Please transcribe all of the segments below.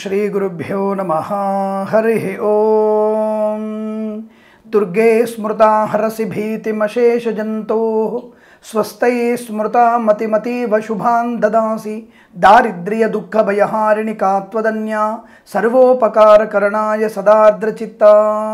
శ్రీగురుభ్యో నమ హరి ఓం దుర్గే స్మృతా హరసి భీతిమశేషజంతో స్వస్థై స్మృతా మతిమతీవ శుభాన్ దదాసి దారిద్ర్య దుఃఖ భయహారిణి కాత్వదన్యా సర్వోపకారకరణాయ సదార్ద్రచిత్త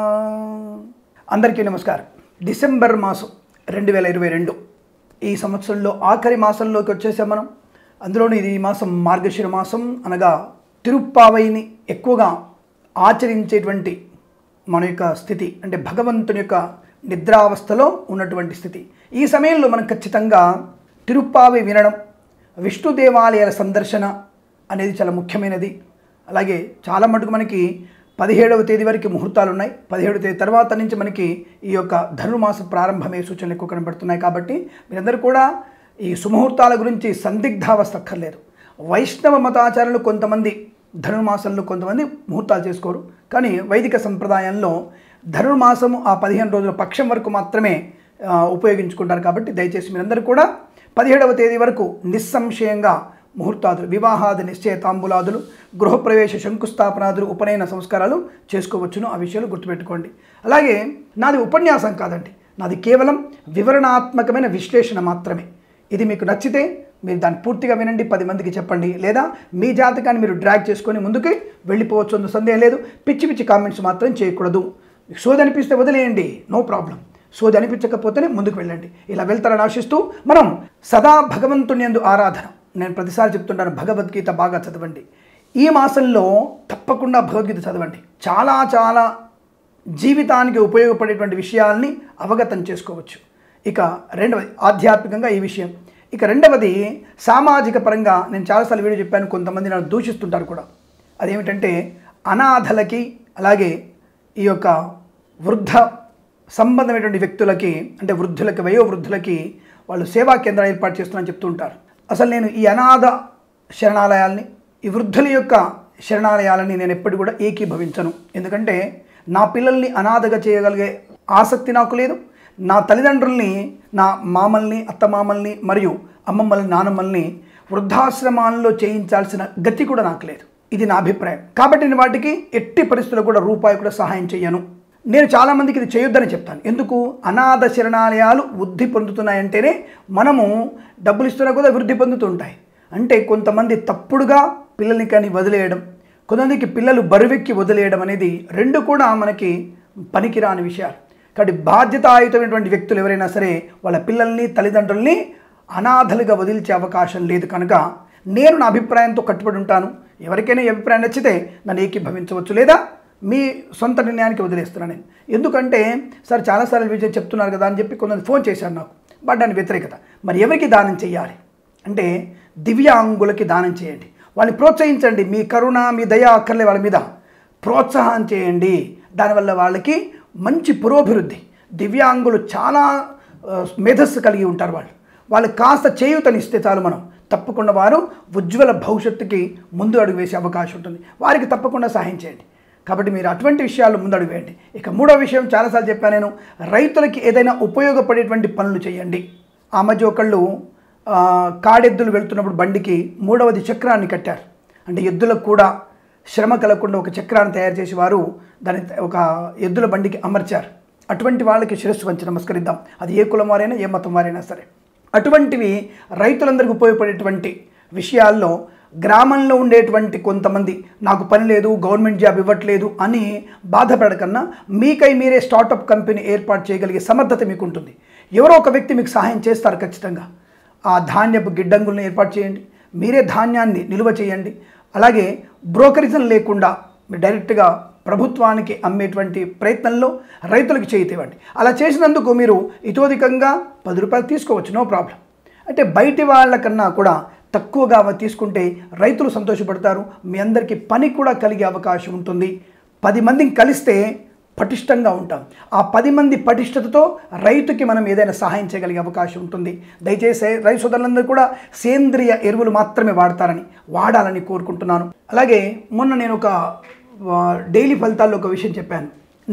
అందరికీ నమస్కారం డిసెంబర్ మాసం రెండు వేల ఇరవై రెండు ఈ సంవత్సరంలో ఆఖరి మాసంలోకి వచ్చేసాం మనం అందులోని ఇది ఈ మాసం మార్గశిర మాసం అనగా తిరుప్పావైని ఎక్కువగా ఆచరించేటువంటి మన యొక్క స్థితి అంటే భగవంతుని యొక్క నిద్రావస్థలో ఉన్నటువంటి స్థితి ఈ సమయంలో మనం ఖచ్చితంగా తిరుప్పావై వినడం విష్ణు దేవాలయాల సందర్శన అనేది చాలా ముఖ్యమైనది అలాగే చాలా మటుకు మనకి పదిహేడవ తేదీ వరకు ముహూర్తాలు ఉన్నాయి పదిహేడవ తేదీ తర్వాత నుంచి మనకి ఈ యొక్క ధనుర్మాస ప్రారంభమే సూచనలు ఎక్కువ కనబడుతున్నాయి కాబట్టి మీరందరూ కూడా ఈ సుముహూర్తాల గురించి సందిగ్ధావస్థ అక్కర్లేదు వైష్ణవ మతాచారులు కొంతమంది ధనుర్మాసంలో కొంతమంది ముహూర్తాలు చేసుకోరు కానీ వైదిక సంప్రదాయంలో ధనుర్మాసము ఆ పదిహేను రోజుల పక్షం వరకు మాత్రమే ఆ, ఉపయోగించుకుంటారు కాబట్టి దయచేసి మీరందరూ కూడా పదిహేడవ తేదీ వరకు నిస్సంశయంగా ముహూర్తాదులు వివాహాది నిశ్చయ తాంబూలాదులు గృహప్రవేశ శంకుస్థాపనాదులు ఉపనయన సంస్కారాలు చేసుకోవచ్చును ఆ విషయాలు గుర్తుపెట్టుకోండి అలాగే నాది ఉపన్యాసం కాదండి నాది కేవలం వివరణాత్మకమైన విశ్లేషణ మాత్రమే ఇది మీకు నచ్చితే మీరు దాన్ని పూర్తిగా వినండి పది మందికి చెప్పండి లేదా మీ జాతకాన్ని మీరు డ్రాగ్ చేసుకొని ముందుకు వెళ్ళిపోవచ్చు అందు సందేహం లేదు పిచ్చి పిచ్చి కామెంట్స్ మాత్రం చేయకూడదు సోది అనిపిస్తే వదిలేయండి నో ప్రాబ్లం సోది అనిపించకపోతేనే ముందుకు వెళ్ళండి ఇలా వెళ్తారని ఆశిస్తూ మనం సదా భగవంతుని యందు ఆరాధన నేను ప్రతిసారి చెప్తుంటాను భగవద్గీత బాగా చదవండి ఈ మాసంలో తప్పకుండా భగవద్గీత చదవండి చాలా చాలా జీవితానికి ఉపయోగపడేటువంటి విషయాల్ని అవగతం చేసుకోవచ్చు ఇక రెండవది ఆధ్యాత్మికంగా ఈ విషయం ఇక రెండవది సామాజిక పరంగా నేను చాలాసార్లు వీడియో చెప్పాను కొంతమంది నన్ను దూషిస్తుంటారు కూడా అదేమిటంటే అనాథలకి అలాగే ఈ యొక్క వృద్ధ సంబంధమైనటువంటి వ్యక్తులకి అంటే వృద్ధులకి వయో వృద్ధులకి వాళ్ళు సేవా కేంద్రాలు ఏర్పాటు చేస్తున్నారని చెప్తూ ఉంటారు అసలు నేను ఈ అనాథ శరణాలయాల్ని ఈ వృద్ధుల యొక్క శరణాలయాలని నేను ఎప్పుడు కూడా ఏకీభవించను ఎందుకంటే నా పిల్లల్ని అనాథగా చేయగలిగే ఆసక్తి నాకు లేదు నా తల్లిదండ్రుల్ని నా మామల్ని అత్తమామల్ని మరియు అమ్మమ్మల్ని నానమ్మల్ని వృద్ధాశ్రమాల్లో చేయించాల్సిన గతి కూడా నాకు లేదు ఇది నా అభిప్రాయం కాబట్టి నేను వాటికి ఎట్టి పరిస్థితుల్లో కూడా రూపాయి కూడా సహాయం చేయను నేను చాలామందికి ఇది చేయొద్దని చెప్తాను ఎందుకు అనాథ శరణాలయాలు వృద్ధి పొందుతున్నాయంటేనే మనము డబ్బులు ఇస్తున్నా కూడా వృద్ధి పొందుతుంటాయి అంటే కొంతమంది తప్పుడుగా పిల్లల్ని కానీ వదిలేయడం కొంతమందికి పిల్లలు బరువెక్కి వదిలేయడం అనేది రెండు కూడా మనకి పనికిరాని విషయాలు కాబట్టి బాధ్యతాయుతమైనటువంటి వ్యక్తులు ఎవరైనా సరే వాళ్ళ పిల్లల్ని తల్లిదండ్రుల్ని అనాథలుగా వదిలించే అవకాశం లేదు కనుక నేను నా అభిప్రాయంతో కట్టుబడి ఉంటాను ఎవరికైనా ఈ అభిప్రాయం నచ్చితే నన్ను ఏకీభవించవచ్చు లేదా మీ సొంత నిర్ణయానికి వదిలేస్తున్నాను నేను ఎందుకంటే సార్ చాలాసార్లు విజయ్ చెప్తున్నారు కదా అని చెప్పి కొంతమంది ఫోన్ చేశారు నాకు బట్ దాని వ్యతిరేకత మరి ఎవరికి దానం చేయాలి అంటే దివ్యాంగులకి దానం చేయండి వాళ్ళని ప్రోత్సహించండి మీ కరుణ మీ దయ అక్కర్లే వాళ్ళ మీద ప్రోత్సాహం చేయండి దానివల్ల వాళ్ళకి మంచి పురోభివృద్ధి దివ్యాంగులు చాలా ఆ, మేధస్సు కలిగి ఉంటారు వాళ్ళు వాళ్ళు కాస్త చేయూతనిస్తే చాలు మనం తప్పకుండా వారు ఉజ్వల భవిష్యత్తుకి ముందు అడుగు వేసే అవకాశం ఉంటుంది వారికి తప్పకుండా సహాయం చేయండి కాబట్టి మీరు అటువంటి విషయాలు ముందడుగు వేయండి ఇక మూడో విషయం చాలాసార్లు చెప్పాను నేను రైతులకి ఏదైనా ఉపయోగపడేటువంటి పనులు చేయండి ఆ మధ్య ఒకళ్ళు ఆ, కాడెద్దులు వెళ్తున్నప్పుడు బండికి మూడవది చక్రాన్ని కట్టారు అంటే ఎద్దులకు కూడా శ్రమ కలగకుండా ఒక చక్రాన్ని తయారు చేసి వారు దాన్ని ఒక ఎద్దుల బండికి అమర్చారు అటువంటి వాళ్ళకి శిరస్సు వంచి నమస్కరిద్దాం అది ఏ కులం వారైనా ఏ మతం వారైనా సరే అటువంటివి రైతులందరికీ ఉపయోగపడేటువంటి విషయాల్లో గ్రామంలో ఉండేటువంటి కొంతమంది నాకు పని లేదు గవర్నమెంట్ జాబ్ ఇవ్వట్లేదు అని బాధపడకన్నా మీకై మీరే స్టార్టప్ కంపెనీ ఏర్పాటు చేయగలిగే సమర్థత మీకు ఉంటుంది ఎవరో ఒక వ్యక్తి మీకు సహాయం చేస్తారు ఖచ్చితంగా ఆ ధాన్యపు గిడ్డంగులను ఏర్పాటు చేయండి మీరే ధాన్యాన్ని నిల్వ చేయండి అలాగే బ్రోకరిజం లేకుండా మీరు డైరెక్ట్గా ప్రభుత్వానికి అమ్మేటువంటి ప్రయత్నంలో రైతులకు చేయితేవ్వండి అలా చేసినందుకు మీరు ఇతోధికంగా పది రూపాయలు తీసుకోవచ్చు నో ప్రాబ్లం అంటే బయటి వాళ్ళకన్నా కూడా తక్కువగా అవి తీసుకుంటే రైతులు సంతోషపడతారు మీ అందరికీ పని కూడా కలిగే అవకాశం ఉంటుంది పది మందిని కలిస్తే పటిష్టంగా ఉంటాం ఆ పది మంది పటిష్టతతో రైతుకి మనం ఏదైనా సహాయం చేయగలిగే అవకాశం ఉంటుంది దయచేసి రైతు సోదరులందరూ కూడా సేంద్రియ ఎరువులు మాత్రమే వాడతారని వాడాలని కోరుకుంటున్నాను అలాగే మొన్న నేను ఒక ఆ, డైలీ ఫలితాల్లో ఒక విషయం చెప్పాను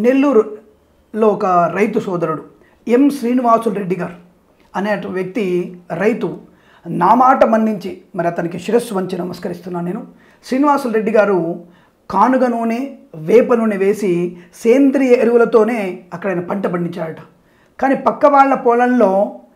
నెల్లూరులో ఒక రైతు సోదరుడు ఎం శ్రీనివాసులు రెడ్డి గారు అనే వ్యక్తి రైతు నా మాట మన్నించి మరి అతనికి శిరస్సు వంచి నమస్కరిస్తున్నాను నేను శ్రీనివాసులు రెడ్డి గారు కానుగ నూనె వేప నూనె వేసి సేంద్రియ ఎరువులతోనే అక్కడ ఆయన పంట పండించాడట కానీ పక్క వాళ్ళ పొలంలో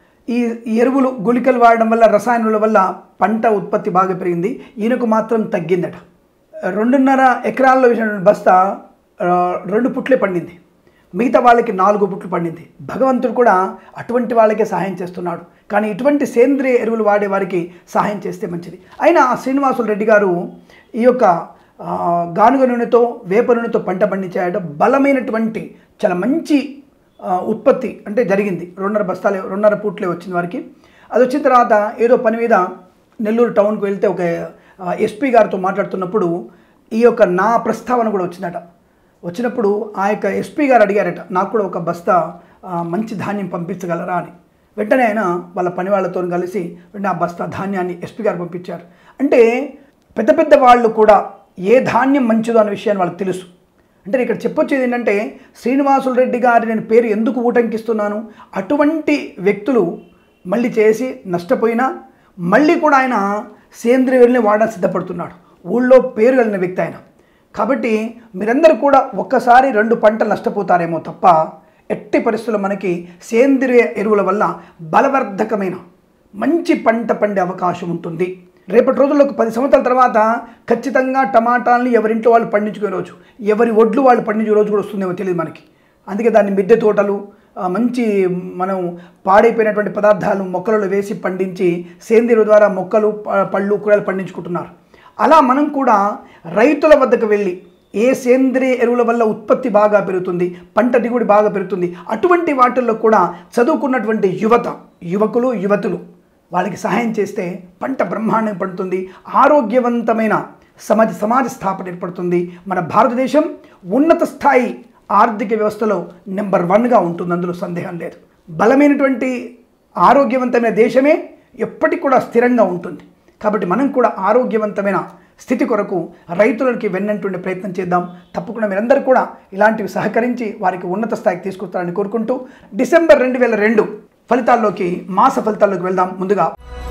ఈ ఎరువులు గుళికలు వాడడం వల్ల రసాయనాల వల్ల పంట ఉత్పత్తి బాగా పెరిగింది ఈయనకు మాత్రం తగ్గిందట రెండున్నర ఎకరాల్లో వేసినటువంటి బస్తా ఆ, రెండు పుట్లే పండింది మిగతా వాళ్ళకి నాలుగు పుట్లు పండింది భగవంతుడు కూడా అటువంటి వాళ్ళకే సహాయం చేస్తున్నాడు కానీ ఇటువంటి సేంద్రియ ఎరువులు వాడే వారికి సహాయం చేస్తే మంచిది అయినా శ్రీనివాసులు రెడ్డి గారు ఈ యొక్క ఆ, గానుగ నూనెతో వేప నూనెతో పంట పండించాయట బలమైనటువంటి చాలా మంచి ఆ, ఉత్పత్తి అంటే జరిగింది రెండున్నర బస్తాలే రెండున్నర పూట్లే వచ్చింది వారికి అది వచ్చిన తర్వాత ఏదో పని మీద నెల్లూరు టౌన్కి వెళ్తే ఒక ఎస్పీ గారితో మాట్లాడుతున్నప్పుడు ఈ యొక్క నా ప్రస్తావన కూడా వచ్చిందట వచ్చినప్పుడు ఆ యొక్క ఎస్పీ గారు అడిగారట నాకు కూడా ఒక బస్తా ఆ, మంచి ధాన్యం పంపించగలరా అని వెంటనే ఆయన వాళ్ళ పని వాళ్ళతో కలిసి వెంటనే ఆ బస్తా ధాన్యాన్ని ఎస్పీ గారు పంపించారు అంటే పెద్ద పెద్ద వాళ్ళు కూడా ఏ ధాన్యం మంచిదో అనే విషయాన్ని వాళ్ళకి తెలుసు అంటే నేను ఇక్కడ చెప్పొచ్చేది ఏంటంటే శ్రీనివాసులు రెడ్డి గారి నేను పేరు ఎందుకు ఊటంకిస్తున్నాను అటువంటి వ్యక్తులు మళ్ళీ చేసి నష్టపోయినా మళ్ళీ కూడా ఆయన సేంద్రియ ఎరువుల్ని వాడడానికి సిద్ధపడుతున్నాడు ఊళ్ళో పేరు కలిగిన వ్యక్తి ఆయన కాబట్టి మీరందరూ కూడా ఒక్కసారి రెండు పంటలు నష్టపోతారేమో తప్ప ఎట్టి పరిస్థితుల్లో మనకి సేంద్రియ ఎరువుల వల్ల బలవర్ధకమైన మంచి పంట పండే అవకాశం ఉంటుంది రేపటి రోజుల్లో ఒక పది సంవత్సరాల తర్వాత ఖచ్చితంగా టమాటాలని ఎవరింట్లో వాళ్ళు పండించుకునే రోజు ఎవరి ఒడ్లు వాళ్ళు పండించే రోజు కూడా వస్తుందేమో తెలియదు మనకి అందుకే దాన్ని మిద్దె తోటలు ఆ, మంచి మనం పాడైపోయినటువంటి పదార్థాలు మొక్కలలో వేసి పండించి సేంద్రియ ద్వారా మొక్కలు ప- పళ్ళు కూరలు పండించుకుంటున్నారు అలా మనం కూడా రైతుల వద్దకు వెళ్ళి ఏ సేంద్రియ ఎరువుల వల్ల ఉత్పత్తి బాగా పెరుగుతుంది పంట దిగుబడి బాగా పెరుగుతుంది అటువంటి వాటిల్లో కూడా చదువుకున్నటువంటి యువత యువకులు యువతులు వాళ్ళకి సహాయం చేస్తే పంట బ్రహ్మాండం పడుతుంది ఆరోగ్యవంతమైన సమాజ సమాజ స్థాపన ఏర్పడుతుంది మన భారతదేశం ఉన్నత స్థాయి ఆర్థిక వ్యవస్థలో నెంబర్ వన్గా ఉంటుంది అందులో సందేహం లేదు బలమైనటువంటి ఆరోగ్యవంతమైన దేశమే ఎప్పటికి కూడా స్థిరంగా ఉంటుంది కాబట్టి మనం కూడా ఆరోగ్యవంతమైన స్థితి కొరకు రైతులకి వెన్నంటుండే ప్రయత్నం చేద్దాం తప్పకుండా మీరందరూ కూడా ఇలాంటివి సహకరించి వారికి ఉన్నత స్థాయికి తీసుకొస్తారని కోరుకుంటూ డిసెంబర్ రెండు వేల రెండు ఫలితాల్లోకి మాస ఫలితాల్లోకి వెళ్దాం ముందుగా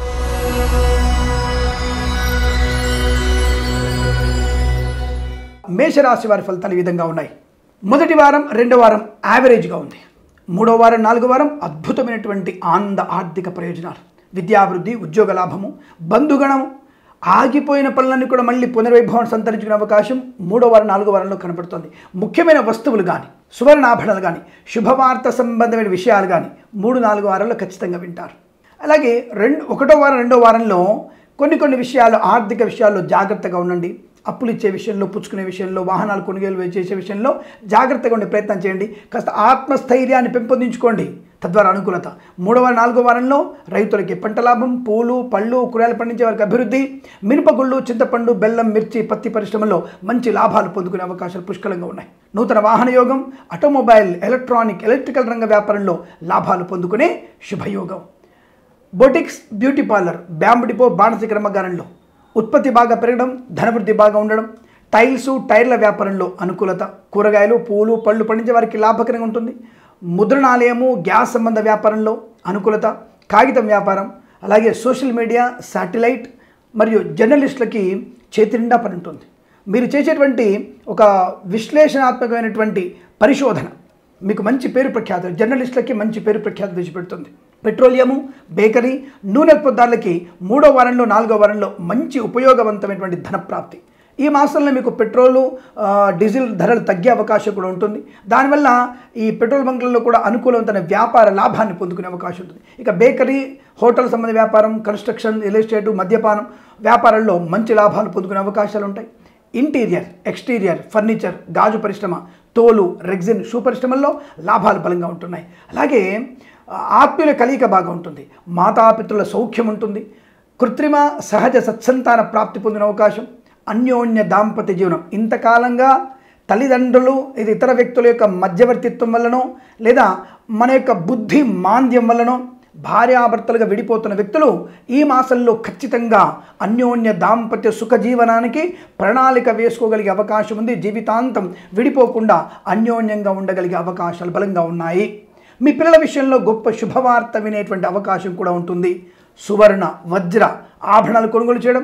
మేషరాశి వారి ఫలితాలు ఈ విధంగా ఉన్నాయి మొదటి వారం రెండో వారం యావరేజ్గా ఉంది మూడో వారం నాలుగో వారం అద్భుతమైనటువంటి ఆనంద ఆర్థిక ప్రయోజనాలు విద్యాభివృద్ధి ఉద్యోగ లాభము బంధుగణము ఆగిపోయిన పనులన్నీ కూడా మళ్ళీ పునర్వైభవం సంతరించుకునే అవకాశం మూడో వారం నాలుగో వారంలో కనపడుతుంది ముఖ్యమైన వస్తువులు కానీ సువర్ణాభరణాలు కానీ శుభవార్త సంబంధమైన విషయాలు కానీ మూడు నాలుగు వారాల్లో ఖచ్చితంగా వింటారు అలాగే రెండు ఒకటో వారం రెండో వారంలో కొన్ని కొన్ని విషయాలు ఆర్థిక విషయాల్లో జాగ్రత్తగా ఉండండి అప్పులు ఇచ్చే విషయంలో పుచ్చుకునే విషయంలో వాహనాలు కొనుగోలు చేసే విషయంలో జాగ్రత్తగా ఉండే ప్రయత్నం చేయండి కాస్త ఆత్మస్థైర్యాన్ని పెంపొందించుకోండి తద్వారా అనుకూలత మూడవ నాలుగో వారంలో రైతులకి పంట లాభం పూలు పళ్ళు కూరగాయలు పండించే వారికి అభివృద్ధి మినపగుళ్ళు చింతపండు బెల్లం మిర్చి పత్తి పరిశ్రమలో మంచి లాభాలు పొందుకునే అవకాశాలు పుష్కలంగా ఉన్నాయి నూతన వాహన యోగం ఆటోమొబైల్ ఎలక్ట్రానిక్ ఎలక్ట్రికల్ రంగ వ్యాపారంలో లాభాలు పొందుకునే శుభయోగం boutiques beauty parlour bamboo depot బాణసిక కర్మాగారంలో ఉత్పత్తి బాగా పెరగడం ధనవృద్ధి బాగా ఉండడం టైల్స్ టైర్ల వ్యాపారంలో అనుకూలత కూరగాయలు పూలు పళ్ళు పండించే వారికి లాభకరంగా ఉంటుంది ముద్రణాలయము గ్యాస్ సంబంధ వ్యాపారంలో అనుకూలత కాగితం వ్యాపారం అలాగే సోషల్ మీడియా శాటిలైట్ మరియు జర్నలిస్టులకి చేతి నిండా పని ఉంటుంది మీరు చేసేటువంటి ఒక విశ్లేషణాత్మకమైనటువంటి పరిశోధన మీకు మంచి పేరు ప్రఖ్యాతి జర్నలిస్టులకి మంచి పేరు ప్రఖ్యాతి తెచ్చిపెడుతుంది పెట్రోలియము బేకరీ నూనె ఉత్పత్తులకి మూడో వారంలో నాలుగో వారంలో మంచి ఉపయోగవంతమైనటువంటి ధన ప్రాప్తి ఈ మాసంలో మీకు పెట్రోలు ఆ, డీజిల్ ధరలు తగ్గే అవకాశం కూడా ఉంటుంది దానివల్ల ఈ పెట్రోల్ బంకులలో కూడా అనుకూలవంతమైన వ్యాపార లాభాన్ని పొందుకునే అవకాశం ఉంటుంది ఇక బేకరీ హోటల్ సంబంధ వ్యాపారం కన్స్ట్రక్షన్ రియల్ ఎస్టేటు మద్యపానం వ్యాపారంలో మంచి లాభాలు పొందుకునే అవకాశాలు ఉంటాయి ఇంటీరియర్ ఎక్స్టీరియర్ ఫర్నిచర్ గాజు పరిశ్రమ తోలు రెగ్జిన్ షూ పరిశ్రమల్లో లాభాలు బలంగా ఉంటున్నాయి అలాగే ఆ, ఆత్మీయుల కలయిక బాగా ఉంటుంది మాతాపితృల సౌఖ్యం ఉంటుంది కృత్రిమ సహజ సత్సంతాన ప్రాప్తి పొందిన అవకాశం అన్యోన్య దాంపత్య జీవనం ఇంతకాలంగా తల్లిదండ్రులు ఇది ఇతర వ్యక్తుల యొక్క మధ్యవర్తిత్వం వల్లనో లేదా మన యొక్క బుద్ధి మాంద్యం వల్లనో భార్యాభర్తలుగా విడిపోతున్న వ్యక్తులు ఈ మాసంలో ఖచ్చితంగా అన్యోన్య దాంపత్య సుఖ జీవనానికి ప్రణాళిక వేసుకోగలిగే అవకాశం ఉంది జీవితాంతం విడిపోకుండా అన్యోన్యంగా ఉండగలిగే అవకాశాలు బలంగా ఉన్నాయి మీ పిల్లల విషయంలో గొప్ప శుభవార్త వినేటువంటి అవకాశం కూడా ఉంటుంది సువర్ణ వజ్ర ఆభరణాలు కొనుగోలు చేయడం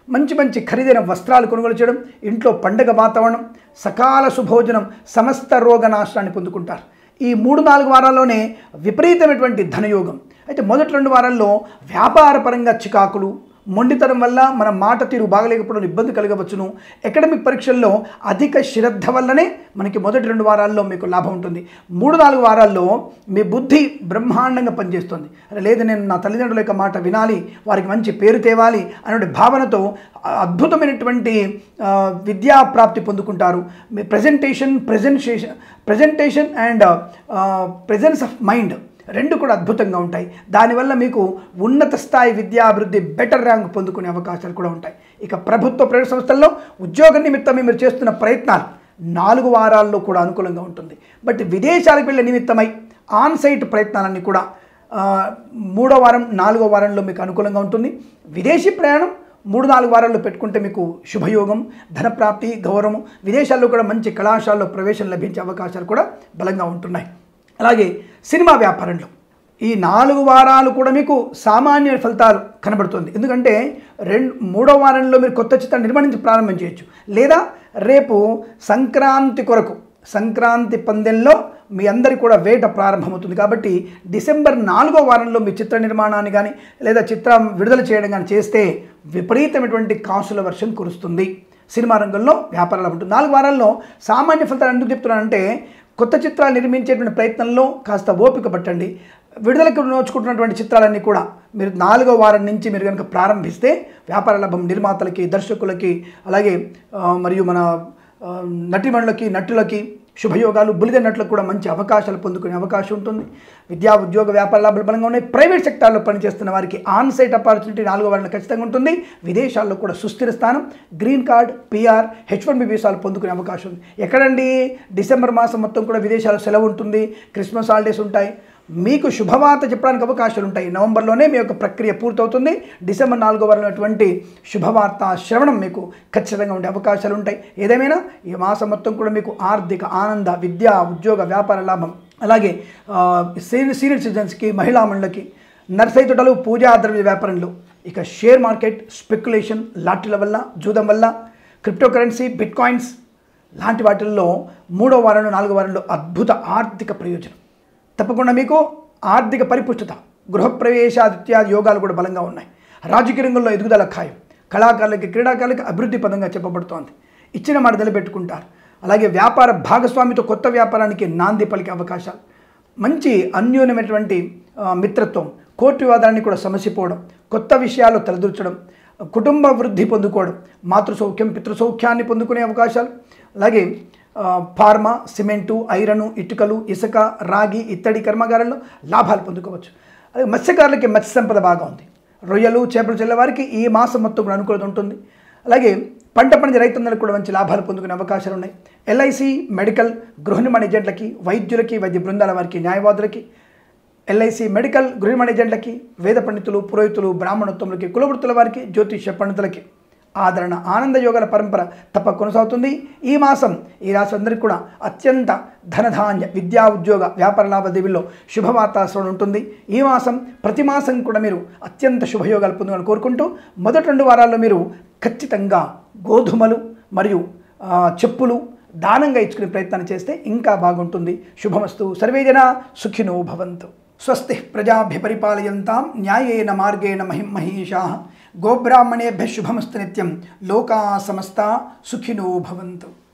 మంచి మంచి ఖరీదైన వస్త్రాలు కొనుగోలు చేయడం ఇంట్లో పండగ వాతావరణం సకాల సుభోజనం సమస్త రోగ నాశనాన్ని పొందుకుంటారు ఈ మూడు నాలుగు వారాల్లోనే విపరీతమైనటువంటి ధనయోగం అయితే మొదటి రెండు వారాల్లో వ్యాపారపరంగా చికాకులు మొండితనం వల్ల మన మాట తీరు బాగలేకపోవడం ఇబ్బంది కలగవచ్చును అకాడమిక్ పరీక్షల్లో అధిక శ్రద్ధ వల్లనే మనకి మొదటి రెండు వారాల్లో మీకు లాభం ఉంటుంది మూడు నాలుగు వారాల్లో మీ బుద్ధి బ్రహ్మాండంగా పనిచేస్తుంది అరే లేదు నేను నా తల్లిదండ్రుల యొక్క మాట వినాలి వారికి మంచి పేరు తేవాలి అనే భావనతో అద్భుతమైనటువంటి ఆ, విద్యా ప్రాప్తి పొందుకుంటారు మీ presentation presentation presentation and presence of mind రెండు కూడా అద్భుతంగా ఉంటాయి దానివల్ల మీకు ఉన్నత స్థాయి విద్యాభివృద్ధి బెటర్ ర్యాంక్ పొందుకునే అవకాశాలు కూడా ఉంటాయి ఇక ప్రభుత్వ ప్రైవేట్ సంస్థల్లో ఉద్యోగ నిమిత్తం మీరు చేస్తున్న ప్రయత్నాలు నాలుగు వారాల్లో కూడా అనుకూలంగా ఉంటుంది బట్ విదేశాలకు వెళ్ళే నిమిత్తమై ఆన్ సైట్ ప్రయత్నాలన్నీ కూడా ఆ, మూడో వారం నాలుగో వారంలో మీకు అనుకూలంగా ఉంటుంది విదేశీ ప్రయాణం మూడు నాలుగు వారాల్లో పెట్టుకుంటే మీకు శుభయోగం ధనప్రాప్తి గౌరవం విదేశాల్లో కూడా మంచి కళాశాలలో ప్రవేశం లభించే అవకాశాలు కూడా బలంగా ఉంటున్నాయి అలాగే సినిమా వ్యాపారంలో ఈ నాలుగు వారాలు కూడా మీకు సామాన్య ఫలితాలు కనబడుతుంది ఎందుకంటే రెండు మూడో వారంలో మీరు కొత్త చిత్రాన్ని నిర్మాణించి ప్రారంభం చేయొచ్చు లేదా రేపు సంక్రాంతి కొరకు సంక్రాంతి పందెంలో మీ అందరికీ కూడా వేట ప్రారంభమవుతుంది కాబట్టి డిసెంబర్ నాలుగో వారంలో మీ చిత్ర నిర్మాణాన్ని కానీ లేదా చిత్రం విడుదల చేయడం కానీ చేస్తే విపరీతమైనటువంటి కాసుల వర్షం కురుస్తుంది సినిమా రంగంలో వ్యాపారాలు ఉంటుంది నాలుగు వారాల్లో సామాన్య ఫలితాలు ఎందుకు చెప్తున్నానంటే కొత్త చిత్రాలు నిర్మించేటువంటి ప్రయత్నంలో కాస్త ఓపిక పట్టండి విడుదలకు నోచుకుంటున్నటువంటి చిత్రాలన్నీ కూడా మీరు నాలుగో వారం నుంచి మీరు కనుక ప్రారంభిస్తే వ్యాపార లాభం నిర్మాతలకి దర్శకులకి అలాగే ఆ, మరియు మన ఆ, నటిమణులకి నటులకి శుభయోగాలు బులిద నటులకు కూడా మంచి అవకాశాలు పొందుకునే అవకాశం ఉంటుంది విద్యా ఉద్యోగ వ్యాపార లాభాలు బలంగా ఉన్నాయి ప్రైవేట్ సెక్టార్లో పనిచేస్తున్న వారికి ఆన్ సైట్ ఆపర్చునిటీ నాలుగో వారంలో ఖచ్చితంగా ఉంటుంది విదేశాల్లో కూడా సుస్థిర స్థానం green card PR H one B వీసాలు పొందుకునే అవకాశం ఉంది ఎక్కడండి డిసెంబర్ మాసం మొత్తం కూడా విదేశాల్లో సెలవు ఉంటుంది క్రిస్మస్ హాలిడేస్ ఉంటాయి మీకు శుభవార్త చెప్పడానికి అవకాశాలు ఉంటాయి నవంబర్లోనే మీ యొక్క ప్రక్రియ పూర్తవుతుంది డిసెంబర్ నాలుగో వారంలో అటువంటి శుభవార్త శ్రవణం మీకు ఖచ్చితంగా ఉండే అవకాశాలు ఉంటాయి ఏదేమైనా ఈ మాసం మొత్తం కూడా మీకు ఆర్థిక ఆనంద విద్యా ఉద్యోగ వ్యాపార లాభం అలాగే ఆ, సీనియర్ సీనియర్ సిటిజన్స్కి మహిళా మండలికి నర్సరీ తోటలు పూజా ద్రవ్య వ్యాపారంలో ఇక షేర్ మార్కెట్ స్పెక్యులేషన్ లాటరీల వల్ల జూదం వల్ల క్రిప్టో కరెన్సీ బిట్ కాయిన్స్ లాంటి వాటిల్లో మూడో వారంలో నాలుగో వారంలో అద్భుత ఆర్థిక ప్రయోజనం తప్పకుండా మీకు ఆర్థిక పరిపుష్టత గృహప్రవేశాది ఇత్యాది యోగాలు కూడా బలంగా ఉన్నాయి రాజకీయ రంగంలో ఎదుగుదల ఖాయం కళాకారులకి క్రీడాకారులకి అభివృద్ధి పదంగా చెప్పబడుతోంది ఇచ్చిన మాట నిలబెట్టుకుంటారు అలాగే వ్యాపార భాగస్వామితో కొత్త వ్యాపారానికి నాంది పలికే అవకాశాలు మంచి అన్యోన్యమైనటువంటి ఆ, మిత్రత్వం కోర్టు వివాదాన్ని కూడా సమసిపోవడం కొత్త విషయాల్లో తలదూర్చడం కుటుంబ వృద్ధి పొందుకోవడం మాతృసౌఖ్యం పితృసౌఖ్యాన్ని పొందుకునే అవకాశాలు అలాగే ఆ, ఫార్మా సిమెంటు ఐరను ఇటుకలు ఇసుక రాగి ఇత్తడి కర్మాగారాల్లో లాభాలు పొందుకోవచ్చు అలాగే మత్స్యకారులకి మత్స్య సంపద బాగా ఉంది రొయ్యలు చేపలు చెల్లే వారికి ఈ మాసం మొత్తం కూడా అనుకూలత ఉంటుంది అలాగే పంట పండించే రైతులందరికీ కూడా మంచి లాభాలు పొందుకునే అవకాశాలు ఉన్నాయి ఎల్ఐసి మెడికల్ గృహ నిర్మాణ ఏజెంట్లకి వైద్యులకి వైద్య బృందాల వారికి న్యాయవాదులకి ఎల్ఐసి మెడికల్ గృహ నిర్మాణ ఏజెంట్లకి వేద పండితులు పురోహితులు బ్రాహ్మణోత్తములకి కులవృత్తుల వారికి జ్యోతిష్య పండితులకి ఆదరణ ఆనంద యోగాల పరంపర తప్ప కొనసాగుతుంది ఈ మాసం ఈ రాశి అందరికీ కూడా అత్యంత ధనధాన్య విద్యా ఉద్యోగ వ్యాపార లావాదేవీల్లో శుభవార్తాశ్రవణం ఉంటుంది ఈ మాసం ప్రతి మాసం కూడా మీరు అత్యంత శుభయోగాలు పొందాలని కోరుకుంటూ మొదటి రెండు వారాల్లో మీరు ఖచ్చితంగా గోధుమలు మరియు ఆ, చెప్పులు దానంగా ఇచ్చుకునే ప్రయత్నాన్ని చేస్తే ఇంకా బాగుంటుంది శుభమస్తు సర్వేజన సుఖినో భవంతు స్వస్తి ప్రజాభ్య పరిపాలయంతాం న్యాయేన మార్గేణ మహిం మహీషా గోబ్రాహ్మణేభ్య శుభమస్తు నిత్యం లోకా సమస్త సుఖినో భవంతు